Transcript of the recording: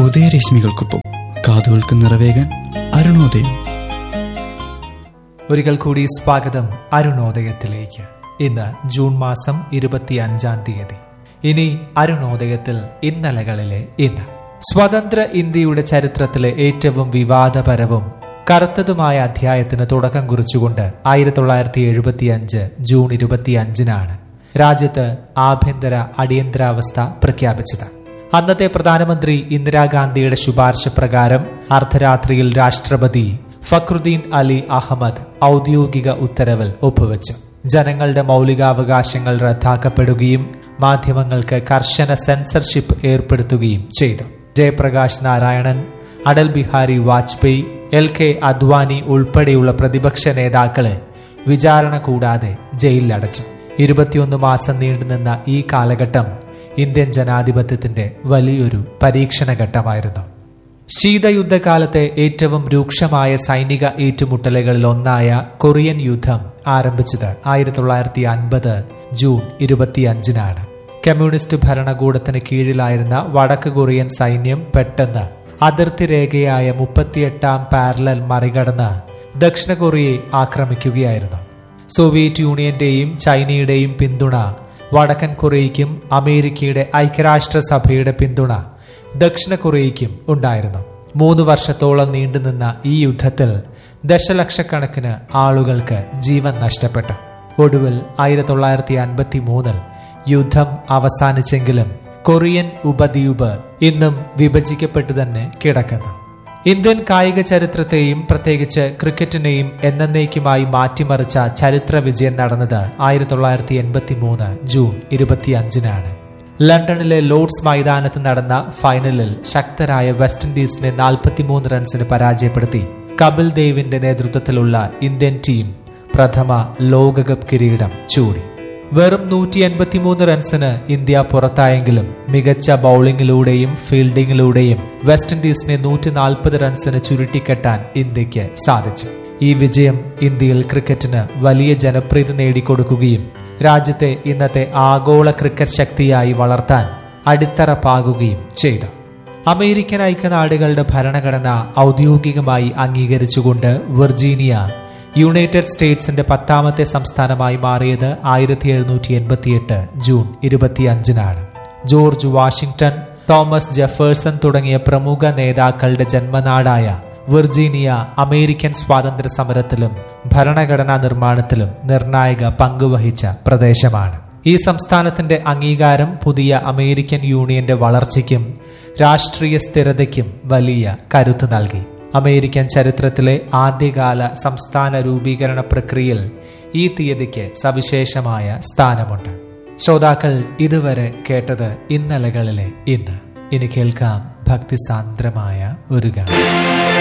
ഉദയരശ്മികൾക്കൊപ്പം കാതുകൾക്ക് നിറവേകാൻ അരുണോദയം ഒരിക്കൽ കൂടി സ്വാഗതം അരുണോദയത്തിലേക്ക് ഇന്ന് ജൂൺ മാസം ഇരുപത്തി അഞ്ചാം തീയതി ഇനി അരുണോദയത്തിൽ ഇന്നലകളിലെ ഇന്ന് സ്വതന്ത്ര ഇന്ത്യയുടെ ചരിത്രത്തിലെ ഏറ്റവും വിവാദപരവും കറുത്തതുമായ അധ്യായത്തിന് തുടക്കം കുറിച്ചുകൊണ്ട് ആയിരത്തി തൊള്ളായിരത്തി എഴുപത്തി അഞ്ച് ജൂൺ ഇരുപത്തി അഞ്ചിനാണ് രാജ്യത്ത് ആഭ്യന്തര അടിയന്തരാവസ്ഥ പ്രഖ്യാപിച്ചത് അന്നത്തെ പ്രധാനമന്ത്രി ഇന്ദിരാഗാന്ധിയുടെ ശുപാർശ പ്രകാരം അർദ്ധരാത്രിയിൽ രാഷ്ട്രപതി ഫക്രുദ്ദീൻ അലി അഹമ്മദ് ഔദ്യോഗിക ഉത്തരവിൽ ഒപ്പുവെച്ചു ജനങ്ങളുടെ മൗലികാവകാശങ്ങൾ റദ്ദാക്കപ്പെടുകയും മാധ്യമങ്ങൾക്ക് കർശന സെൻസർഷിപ്പ് ഏർപ്പെടുത്തുകയും ചെയ്തു ജയപ്രകാശ് നാരായണൻ അടൽ ബിഹാരി വാജ്പേയി എൽ കെ അദ്വാനി ഉൾപ്പെടെയുള്ള പ്രതിപക്ഷ നേതാക്കളെ വിചാരണ കൂടാതെ ജയിലിലടച്ചു ഇരുപത്തിയൊന്ന് മാസം നീണ്ടുനിന്ന ഈ കാലഘട്ടം ഇന്ത്യൻ ജനാധിപത്യത്തിന്റെ വലിയൊരു പരീക്ഷണ ഘട്ടമായിരുന്നു ശീതയുദ്ധകാലത്തെ ഏറ്റവും രൂക്ഷമായ സൈനിക ഏറ്റുമുട്ടലുകളിൽ ഒന്നായ കൊറിയൻ യുദ്ധം ആരംഭിച്ചത് ആയിരത്തി തൊള്ളായിരത്തി അൻപത് ജൂൺ ഇരുപത്തിയഞ്ചിനാണ് കമ്മ്യൂണിസ്റ്റ് ഭരണകൂടത്തിന് കീഴിലായിരുന്ന വടക്ക് കൊറിയൻ സൈന്യം പെട്ടെന്ന് അതിർത്തി രേഖയായ മുപ്പത്തിയെട്ടാം പാരലൽ മറികടന്ന് ദക്ഷിണ കൊറിയയെ ആക്രമിക്കുകയായിരുന്നു സോവിയറ്റ് യൂണിയന്റെയും ചൈനയുടെയും പിന്തുണ വടക്കൻ കൊറിയയ്ക്കും അമേരിക്കയുടെ ഐക്യരാഷ്ട്രസഭയുടെ പിന്തുണ ദക്ഷിണ കൊറിയയ്ക്കും ഉണ്ടായിരുന്നു മൂന്ന് വർഷത്തോളം നീണ്ടുനിന്ന ഈ യുദ്ധത്തിൽ ദശലക്ഷക്കണക്കിന് ആളുകൾക്ക് ജീവൻ നഷ്ടപ്പെട്ടു ഒടുവിൽ ആയിരത്തി തൊള്ളായിരത്തി അൻപത്തി മൂന്നിൽ യുദ്ധം അവസാനിച്ചെങ്കിലും കൊറിയൻ ഉപദ്വീപ് ഇന്നും വിഭജിക്കപ്പെട്ടു തന്നെ കിടക്കുന്നു ഇന്ത്യൻ കായിക ചരിത്രത്തെയും പ്രത്യേകിച്ച് ക്രിക്കറ്റിനെയും എന്നേക്കുമായി മാറ്റിമറിച്ച ചരിത്ര വിജയം നടന്നത് ആയിരത്തി തൊള്ളായിരത്തി എൺപത്തി മൂന്ന് ജൂൺ ഇരുപത്തിയഞ്ചിനാണ് ലണ്ടനിലെ ലോർഡ്സ് മൈതാനത്ത് നടന്ന ഫൈനലിൽ ശക്തരായ വെസ്റ്റ് ഇൻഡീസിനെ നാൽപ്പത്തിമൂന്ന് റൺസിന് പരാജയപ്പെടുത്തി കപിൽ ദേവിന്റെ നേതൃത്വത്തിലുള്ള ഇന്ത്യൻ ടീം പ്രഥമ ലോകകപ്പ് കിരീടം ചൂടി വെറും നൂറ്റി എൺപത്തിമൂന്ന് റൺസിന് ഇന്ത്യ പുറത്തായെങ്കിലും മികച്ച ബൌളിംഗിലൂടെയും ഫീൽഡിംഗിലൂടെയും വെസ്റ്റ് ഇൻഡീസിനെ നൂറ്റി നാൽപ്പത് റൺസിന് ചുരുട്ടിക്കെട്ടാൻ ഇന്ത്യക്ക് സാധിച്ചു ഈ വിജയം ഇന്ത്യയിൽ ക്രിക്കറ്റിന് വലിയ ജനപ്രീതി നേടിക്കൊടുക്കുകയും രാജ്യത്തെ ഇന്നത്തെ ആഗോള ക്രിക്കറ്റ് ശക്തിയായി വളർത്താൻ അടിത്തറ പാകുകയും ചെയ്തു അമേരിക്കൻ ഐക്യനാടുകളുടെ ഭരണഘടന ഔദ്യോഗികമായി അംഗീകരിച്ചുകൊണ്ട് വിർജീനിയ യുണൈറ്റഡ് സ്റ്റേറ്റ്സിന്റെ പത്താമത്തെ സംസ്ഥാനമായി മാറിയത് ആയിരത്തി എഴുന്നൂറ്റി എൺപത്തിയെട്ട് ജൂൺ ഇരുപത്തിയഞ്ചിനാണ് ജോർജ് വാഷിംഗ്ടൺ തോമസ് ജെഫേഴ്സൺ തുടങ്ങിയ പ്രമുഖ നേതാക്കളുടെ ജന്മനാടായ വിർജീനിയ അമേരിക്കൻ സ്വാതന്ത്ര്യ സമരത്തിലും ഭരണഘടനാ നിർമ്മാണത്തിലും നിർണായക പങ്കുവഹിച്ച പ്രദേശമാണ് ഈ സംസ്ഥാനത്തിന്റെ അംഗീകാരം പുതിയ അമേരിക്കൻ യൂണിയന്റെ വളർച്ചയ്ക്കും രാഷ്ട്രീയ സ്ഥിരതയ്ക്കും വലിയ കരുത്ത് നൽകി അമേരിക്കൻ ചരിത്രത്തിലെ ആദ്യകാല സംസ്ഥാന രൂപീകരണ പ്രക്രിയയിൽ ഈ തീയതിക്ക് സവിശേഷമായ സ്ഥാനമുണ്ട് ശ്രോതാക്കൾ ഇതുവരെ കേട്ടത് ഇന്നലകളിലെ ഇന്ന് ഇനി കേൾക്കാം ഭക്തിസാന്ദ്രമായ ഒരു ഗാനം